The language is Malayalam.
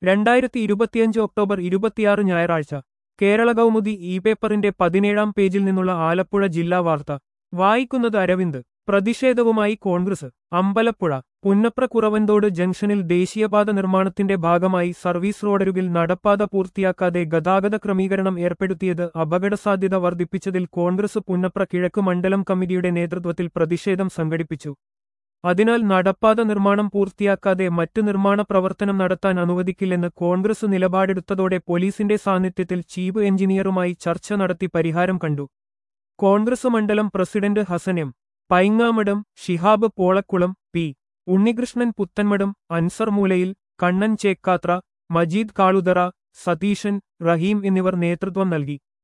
രണ്ടായിരത്തി ഇരുപത്തിയഞ്ച് ഒക്ടോബർ ഇരുപത്തിയാറ് ഞായറാഴ്ച കേരള കൗമുദി ഇ പേപ്പറിന്റെ പതിനേഴാം പേജിൽ നിന്നുള്ള ആലപ്പുഴ ജില്ലാ വാർത്ത വായിക്കുന്നത് അരവിന്ദ് പ്രതിഷേധവുമായി കോൺഗ്രസ് അമ്പലപ്പുഴ പുന്നപ്ര കുറവന്തോട് ജംഗ്ഷനിൽ ദേശീയപാത നിർമ്മാണത്തിന്റെ ഭാഗമായി സർവീസ് റോഡരുകിൽ നടപ്പാത പൂർത്തിയാക്കാതെ ഗതാഗത ക്രമീകരണം ഏർപ്പെടുത്തിയത് അപകടസാധ്യത വർദ്ധിപ്പിച്ചതിൽ കോൺഗ്രസ് പുന്നപ്ര കിഴക്ക് മണ്ഡലം കമ്മിറ്റിയുടെ നേതൃത്വത്തിൽ പ്രതിഷേധം സംഘടിപ്പിച്ചു അതിനാൽ നടപ്പാത നിർമ്മാണം പൂർത്തിയാക്കാതെ മറ്റ് നിർമ്മാണ പ്രവർത്തനം നടത്താൻ അനുവദിക്കില്ലെന്ന് കോൺഗ്രസ് നിലപാടെടുത്തതോടെ പോലീസിന്റെ സാന്നിധ്യത്തിൽ ചീഫ് എഞ്ചിനീയറുമായി ചർച്ച നടത്തി പരിഹാരം കണ്ടു കോൺഗ്രസ് മണ്ഡലം president Hasan M Paingamadam Shihab Polakkulam P Unnikrishnan Puthanmadam Ansar Moolayil Kannan ചേക്കാത്ര Majeed കാളുതറ Satheesan റഹീം എന്നിവർ നേതൃത്വം നൽകി